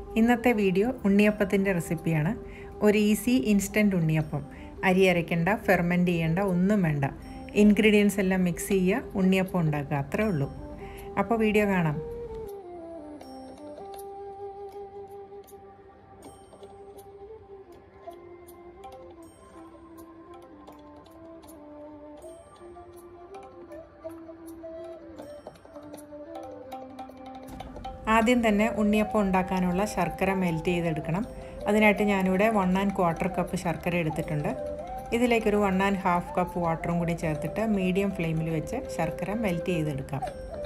ഇന്നത്തെ വീഡിയോ ഉണ്ണിയപ്പത്തിൻ്റെ റെസിപ്പിയാണ് ഒരു ഈസി ഇൻസ്റ്റൻറ്റ് ഉണ്ണിയപ്പം അരി അരയ്ക്കേണ്ട ഫെർമെൻറ്റ് ചെയ്യേണ്ട ഒന്നും വേണ്ട ഇൻഗ്രീഡിയൻസ് എല്ലാം മിക്സ് ചെയ്യുക ഉണ്ണിയപ്പം ഉണ്ടാക്കുക അത്രേ ഉള്ളൂ അപ്പോൾ വീഡിയോ കാണാം ആദ്യം തന്നെ ഉണ്ണിയപ്പം ഉണ്ടാക്കാനുള്ള ശർക്കര മെൽറ്റ് ചെയ്തെടുക്കണം അതിനായിട്ട് ഞാനിവിടെ വൺ ആൻഡ് ക്വാർട്ടർ കപ്പ് ശർക്കര എടുത്തിട്ടുണ്ട് ഇതിലേക്കൊരു വൺ ആൻഡ് ഹാഫ് കപ്പ് വാട്ടറും കൂടി ചേർത്തിട്ട് മീഡിയം ഫ്ലെയിമിൽ വെച്ച് ശർക്കര മെൽറ്റ് ചെയ്തെടുക്കാം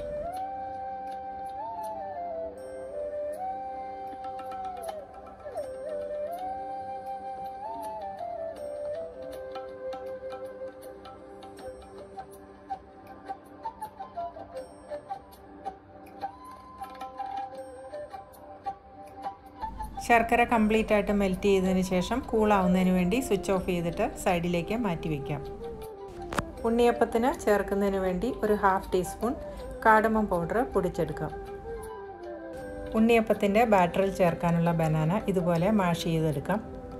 ശർക്കര കംപ്ലീറ്റ് ആയിട്ട് മെൽറ്റ് ചെയ്തതിന് ശേഷം കൂളാവുന്നതിന് വേണ്ടി സ്വിച്ച് ഓഫ് ചെയ്തിട്ട് സൈഡിലേക്ക് മാറ്റി വയ്ക്കാം ഉണ്ണിയപ്പത്തിന് ചേർക്കുന്നതിന് വേണ്ടി ഒരു ഹാഫ് ടീസ്പൂൺ കാടമം പൗഡർ പൊടിച്ചെടുക്കാം ഉണ്ണിയപ്പത്തിൻ്റെ ബാറ്ററിൽ ചേർക്കാനുള്ള ബനാന ഇതുപോലെ മാഷ് ചെയ്തെടുക്കാം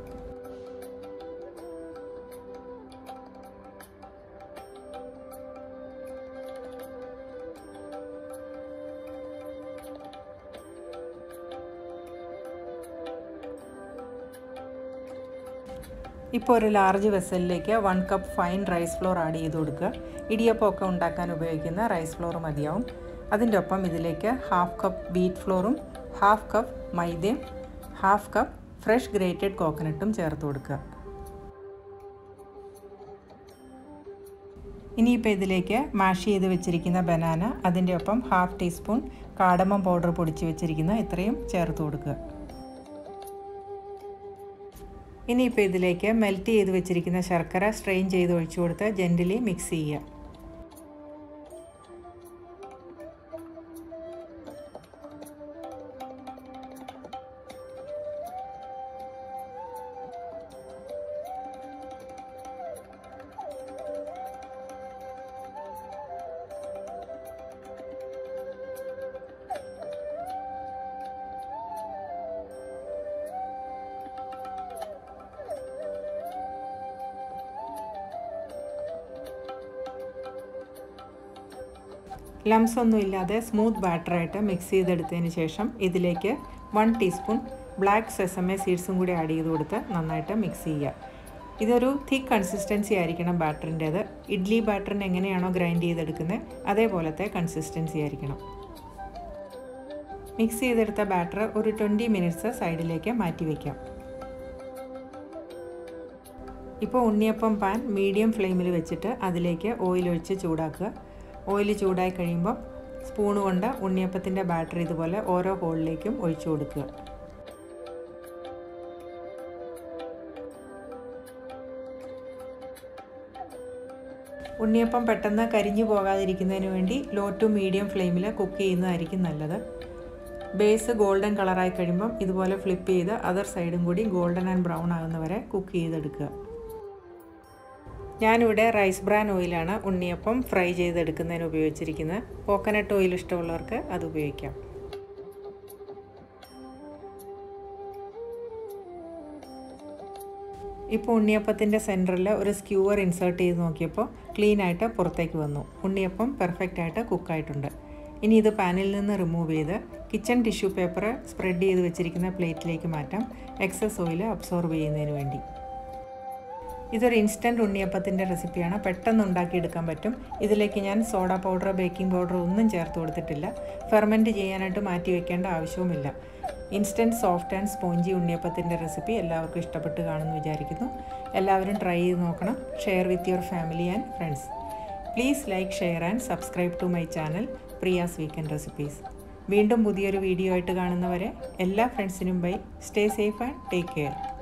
ഇപ്പോൾ ഒരു ലാർജ് വെസലിലേക്ക് one cup fine rice flour add ചെയ്ത് കൊടുക്കുക ഇടിയപ്പമൊക്കെ ഉണ്ടാക്കാൻ ഉപയോഗിക്കുന്ന റൈസ് ഫ്ലോർ മതിയാവും അതിൻ്റെ ഒപ്പം ഇതിലേക്ക് ഹാഫ് കപ്പ് വീറ്റ് ഫ്ലോറും ഹാഫ് കപ്പ് മൈദയും ഹാഫ് കപ്പ് ഫ്രഷ് ഗ്രേറ്റഡ് കോക്കനട്ടും ചേർത്ത് കൊടുക്കുക ഇനിയിപ്പോൾ ഇതിലേക്ക് മാഷ് ചെയ്ത് വെച്ചിരിക്കുന്ന ബനാന അതിൻ്റെ ഒപ്പം ഹാഫ് ടീസ്പൂൺ കാടമം പൗഡർ പൊടിച്ച് വെച്ചിരിക്കുന്ന ഇത്രയും ചേർത്ത് കൊടുക്കുക ഇനിയിപ്പോൾ ഇതിലേക്ക് മെൽറ്റ് ചെയ്ത് വെച്ചിരിക്കുന്ന ശർക്കര സ്ട്രെയിൻ ചെയ്ത് ഒഴിച്ചു കൊടുത്ത് ജെൻറ്റലി മിക്സ് ചെയ്യുക ലംസ് ഒന്നും ഇല്ലാതെ സ്മൂത്ത് ബാറ്ററായിട്ട് മിക്സ് ചെയ്തെടുത്തതിന് ശേഷം ഇതിലേക്ക് വൺ ടീസ്പൂൺ ബ്ലാക്ക് സെസമെ സീഡ്സും കൂടി ആഡ് ചെയ്ത് കൊടുത്ത് നന്നായിട്ട് മിക്സ് ചെയ്യുക ഇതൊരു തിക്ക് കൺസിസ്റ്റൻസി ആയിരിക്കണം ബാറ്ററിൻ്റേത് ഇഡ്ലി ബാറ്ററിന് എങ്ങനെയാണോ ഗ്രൈൻഡ് ചെയ്തെടുക്കുന്നത് അതേപോലത്തെ കൺസിസ്റ്റൻസി ആയിരിക്കണം മിക്സ് ചെയ്തെടുത്ത ബാറ്റർ ഒരു ട്വൻറ്റി മിനിറ്റ്സ് സൈഡിലേക്ക് മാറ്റി വയ്ക്കാം ഇപ്പോൾ ഉണ്ണിയപ്പം പാൻ മീഡിയം ഫ്ലെയിമിൽ വെച്ചിട്ട് അതിലേക്ക് ഓയിൽ ഒഴിച്ച് ചൂടാക്കുക ഓയിൽ ചൂടായി കഴിയുമ്പോൾ സ്പൂൺ കൊണ്ട് ഉണ്ണിയപ്പത്തിൻ്റെ ബാറ്റർ ഇതുപോലെ ഓരോ ഹോളിലേക്കും ഒഴിച്ചു കൊടുക്കുക ഉണ്ണിയപ്പം പെട്ടെന്ന് കരിഞ്ഞു പോകാതിരിക്കുന്നതിന് വേണ്ടി ലോ ടു മീഡിയം ഫ്ലെയിമിൽ കുക്ക് ചെയ്യുന്നതായിരിക്കും നല്ലത് ബേസ് ഗോൾഡൻ കളറായി കഴിയുമ്പം ഇതുപോലെ ഫ്ലിപ്പ് ചെയ്ത് അതർ സൈഡും കൂടി ഗോൾഡൻ ആൻഡ് ബ്രൗൺ ആകുന്നവരെ കുക്ക് ചെയ്തെടുക്കുക ഞാനിവിടെ റൈസ് ബ്രാൻ ഓയിലാണ് ഉണ്ണിയപ്പം ഫ്രൈ ചെയ്തെടുക്കുന്നതിന് ഉപയോഗിച്ചിരിക്കുന്നത് കോക്കനട്ട് ഓയിൽ ഇഷ്ടമുള്ളവർക്ക് അത് ഉപയോഗിക്കാം ഇപ്പോൾ ഉണ്ണിയപ്പത്തിൻ്റെ സെൻറ്ററിൽ ഒരു സ്ക്യൂവർ ഇൻസേർട്ട് ചെയ്ത് നോക്കിയപ്പോൾ ക്ലീൻ ആയിട്ട് പുറത്തേക്ക് വന്നു ഉണ്ണിയപ്പം പെർഫെക്റ്റ് ആയിട്ട് കുക്കായിട്ടുണ്ട് ഇനി ഇത് പാനിൽ നിന്ന് റിമൂവ് ചെയ്ത് കിച്ചൺ ടിഷ്യൂ പേപ്പർ സ്പ്രെഡ് ചെയ്ത് വെച്ചിരിക്കുന്ന പ്ലേറ്റിലേക്ക് മാറ്റാം എക്സസ് ഓയിൽ അബ്സോർബ് ചെയ്യുന്നതിന് വേണ്ടി ഇതൊരു ഇൻസ്റ്റൻറ്റ് ഉണ്ണിയപ്പത്തിൻ്റെ റെസിപ്പിയാണ് പെട്ടെന്ന് ഉണ്ടാക്കിയെടുക്കാൻ പറ്റും ഇതിലേക്ക് ഞാൻ സോഡ പൗഡർ ബേക്കിംഗ് പൗഡർ ഒന്നും ചേർത്ത് കൊടുത്തിട്ടില്ല ഫെർമെൻറ്റ് ചെയ്യാനായിട്ട് മാറ്റി വെക്കേണ്ട ആവശ്യവുമില്ല ഇൻസ്റ്റൻറ്റ് സോഫ്റ്റ് ആൻഡ് സ്പോഞ്ചി ഉണ്ണിയപ്പത്തിൻ്റെ റെസിപ്പി എല്ലാവർക്കും ഇഷ്ടപ്പെട്ട് കാണുമെന്ന് വിചാരിക്കുന്നു എല്ലാവരും ട്രൈ ചെയ്ത് നോക്കണം share with your family and friends please like share and subscribe to my channel Priya's weekend recipes വീണ്ടും പുതിയൊരു വീഡിയോ ആയിട്ട് കാണുന്നവരെ എല്ലാ ഫ്രണ്ട്സിനും bye stay safe and take care